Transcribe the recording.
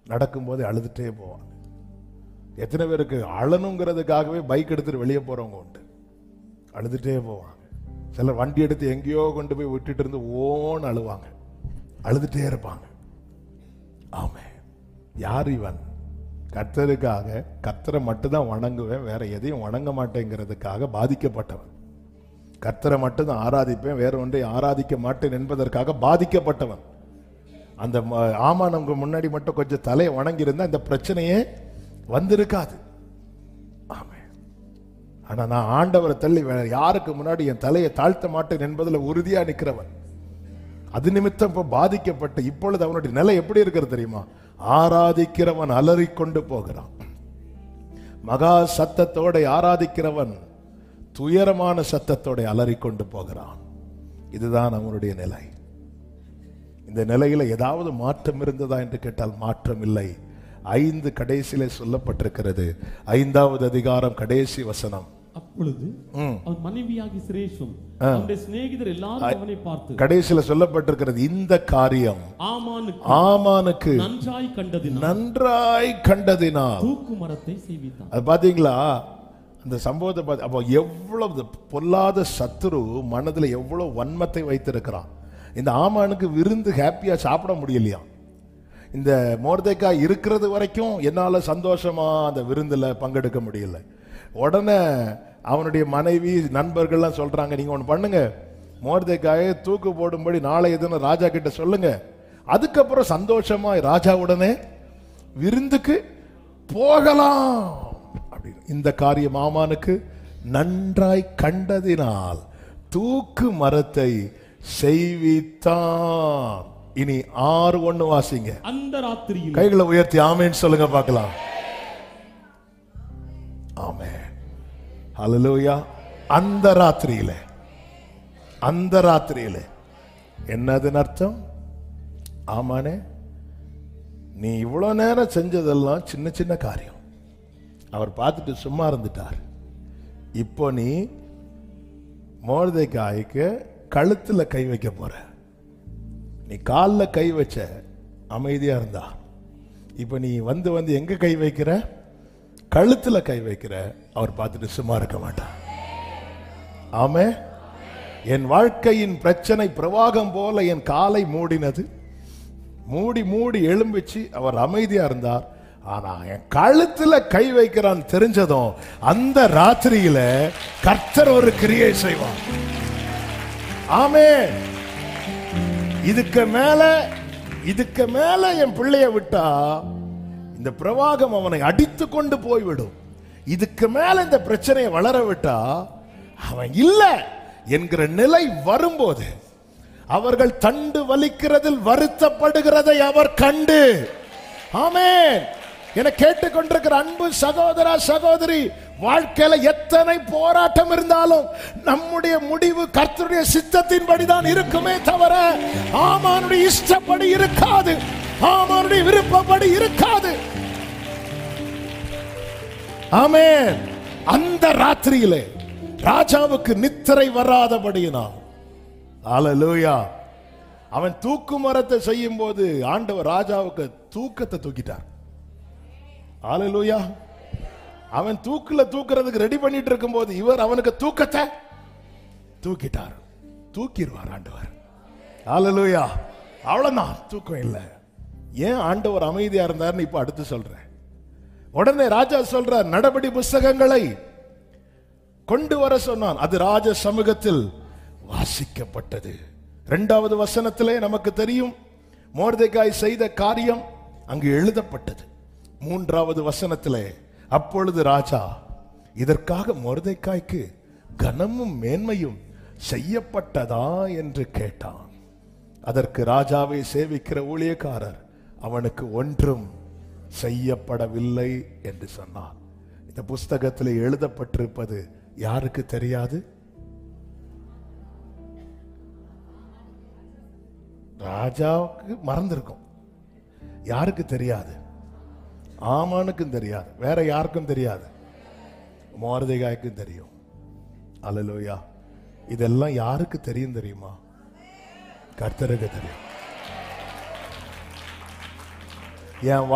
நடக்கும்போது அழுதுட்டே போவாங்க எத்தனை பேருக்கு அழணுங்கிறதுக்காகவே பைக் எடுத்துட்டு வெளியே போறவங்க உண்டு அழுதுட்டே போவாங்க சிலர் வண்டி எடுத்து எங்கேயோ கொண்டு போய் விட்டுட்டு இருந்து ஓன்னு அழுவாங்க அழுதுட்டே இருப்பாங்க ஆமே யார் இவன் கர்த்தருக்காக கர்த்தரை மட்டும்தான் வணங்குவேன் வேற எதையும் வணங்க மாட்டேங்கிறதுக்காக பாதிக்கப்பட்டவன் கர்த்தரை மட்டும்தான் ஆராதிப்பேன் வேற ஒன்றை ஆராதிக்க மாட்டேன் என்பதற்காக பாதிக்கப்பட்டவன் அந்த ம- ஆமானுக்கு முன்னாடி மட்டும் கொஞ்சம் தலையை வணங்கி இருந்தா இந்த பிரச்சனையே வந்திருக்காது ஆமே ஆனா நான் ஆண்டவரை தள்ளி வேற யாருக்கு முன்னாடி என் தலையை தாழ்த்த மாட்டேன் என்பதுல உறுதியா நிக்கிறவன் அது நிமித்தம் இப்போ பாதிக்கப்பட்டு இப்பொழுது அவனுடைய நிலை எப்படி இருக்கிறது தெரியுமா ஆராதிக்கிறவன் அலறிக்கொண்டு போகிறான் மகா சத்தத்தோட ஆராதிக்கிறவன் துயரமான சத்தத்தோட அலறிக்கொண்டு போகிறான் இதுதான் அவனுடைய நிலை இந்த நிலையில ஏதாவது மாற்றம் இருந்ததா என்று கேட்டால் மாற்றம் இல்லை ஐந்து கடைசியிலே சொல்லப்பட்டிருக்கிறது ஐந்தாவது அதிகாரம் கடைசி வசனம் அப்பொழுது ம். அவன் மனைவியாகி சிரேஷும் அவனுடைய சிநேகிதர் எல்லாரும் அவனை பார்த்து கடைசியில சொல்லப்பட்டிருக்கிறது இந்த காரியம் ஆமானுக்கு ஆமானுக்கு நன்றாய் கண்டதினால் நன்றாய் கண்டதினால் தூக்கு மரத்தை செய்வித்தான் அது பாத்தீங்களா அந்த சம்பவத்தை பார்த்து அப்போ எவ்வளவு பொல்லாத சத்துரு மனதுல எவ்வளவு வன்மத்தை வைத்திருக்கிறான் இந்த ஆமானுக்கு விருந்து ஹாப்பியா சாப்பிட முடியலையா இந்த மோர்தேக்கா இருக்கிறது வரைக்கும் என்னால சந்தோஷமா அந்த விருந்துல பங்கெடுக்க முடியல உடனே அவனுடைய மனைவி நண்பர்கள்லாம் சொல்றாங்க நீங்க ஒன்று பண்ணுங்க மோர்தேக்காயை தூக்கு போடும்படி நாளை எதுன்னு ராஜா கிட்ட சொல்லுங்க அதுக்கப்புறம் சந்தோஷமா ராஜாவுடனே விருந்துக்கு போகலாம் அப்படின்னு இந்த காரியம் ஆமானுக்கு நன்றாய் கண்டதினால் தூக்கு மரத்தை செய்வித்தான் இனி ஆறு ஒண்ணு வாசிங்க அந்த ராத்திரியில் கைகளை உயர்த்தி ஆமேன்னு சொல்லுங்க பார்க்கலாம் ஆமே ஹalleluya அந்த ராத்திரியில அந்த ராத்திரியில என்னதுன்னு அர்த்தம் ஆமானே நீ இவ்வளவு நேரம் செஞ்சதெல்லாம் சின்ன சின்ன காரியம் அவர் பார்த்துட்டு சும்மா இருந்துட்டார் இப்போ நீ மோர்தைக்காய்க்கு கழுத்துல கை வைக்க போற நீ காலில் கை வச்ச அமைதியா இருந்தா இப்போ நீ வந்து வந்து எங்க கை வைக்கிற கழுத்துல கை வைக்கிற அவர் பார்த்துட்டு சும்மா இருக்க மாட்டார் ஆமே என் வாழ்க்கையின் பிரச்சனை பிரவாகம் போல என் காலை மூடினது மூடி மூடி எழும்பிச்சு அவர் அமைதியா இருந்தார் ஆனா என் கழுத்துல கை வைக்கிறான் தெரிஞ்சதும் அந்த ராத்திரியில கர்த்தர் ஒரு கிரியை செய்வான் ஆமே இதுக்கு மேல இதுக்கு மேல என் பிள்ளைய விட்டா இந்த பிரவாகம் அவனை அடித்து கொண்டு போய்விடும் இதுக்கு மேல இந்த பிரச்சனையை வளர விட்டா அவன் இல்ல என்கிற நிலை வரும்போது அவர்கள் தண்டு வலிக்கிறதில் வருத்தப்படுகிறதை அவர் கண்டு ஆமென் என கேட்டுக்கொண்டிருக்கிற அன்பு சகோதரா சகோதரி வாழ்க்கையில எத்தனை போராட்டம் இருந்தாலும் நம்முடைய முடிவு கர்த்தருடைய சித்தத்தின்படி தான் இருக்குமே தவிர ஆமானுடைய இஷ்டப்படி இருக்காது ஆமானுடைய விருப்பப்படி இருக்காது ஆமென் அந்த ராத்திரியிலே ராஜாவுக்கு நித்திரை வராதபடியினால் ஹalleluya அவன் தூக்கு மரத்தை செய்யும் போது ஆண்டவர் ராஜாவுக்கு தூக்கத்தை தூக்கிட்டார் ஹalleluya அவன் தூக்குல தூக்குறதுக்கு ரெடி பண்ணிட்டு இருக்கும்போது இவர் அவனுக்கு தூக்கத்தை தூக்கிட்டார் தூக்கிடுவார் ஆண்டவர் ஹalleluya அவ்வளவுதான் தூக்கம் இல்லை ஏன் ஆண்டவர் அமைதியா இருந்தார்னு இப்ப அடுத்து சொல்றேன் உடனே ராஜா சொல்றார் நடபடி புஸ்தகங்களை கொண்டு வர சொன்னான் அது ராஜ சமூகத்தில் வாசிக்கப்பட்டது இரண்டாவது வசனத்திலே நமக்கு தெரியும் மோர்தேகாய் செய்த காரியம் அங்கு எழுதப்பட்டது மூன்றாவது வசனத்திலே அப்பொழுது ராஜா இதற்காக மோர்தேக்காய்க்கு கனமும் மேன்மையும் செய்யப்பட்டதா என்று கேட்டான் அதற்கு ராஜாவை சேவிக்கிற ஊழியக்காரர் அவனுக்கு ஒன்றும் செய்யப்படவில்லை என்று சொன்னார் இந்த புஸ்தகத்தில் எழுதப்பட்டிருப்பது யாருக்கு தெரியாது ராஜாவுக்கு மறந்திருக்கும் யாருக்கு தெரியாது ஆமானுக்கும் தெரியாது வேற யாருக்கும் தெரியாது மோரதிகாய்க்கும் தெரியும் அல்லலோயா இதெல்லாம் யாருக்கு தெரியும் தெரியுமா கர்த்தருக்கு தெரியும் என்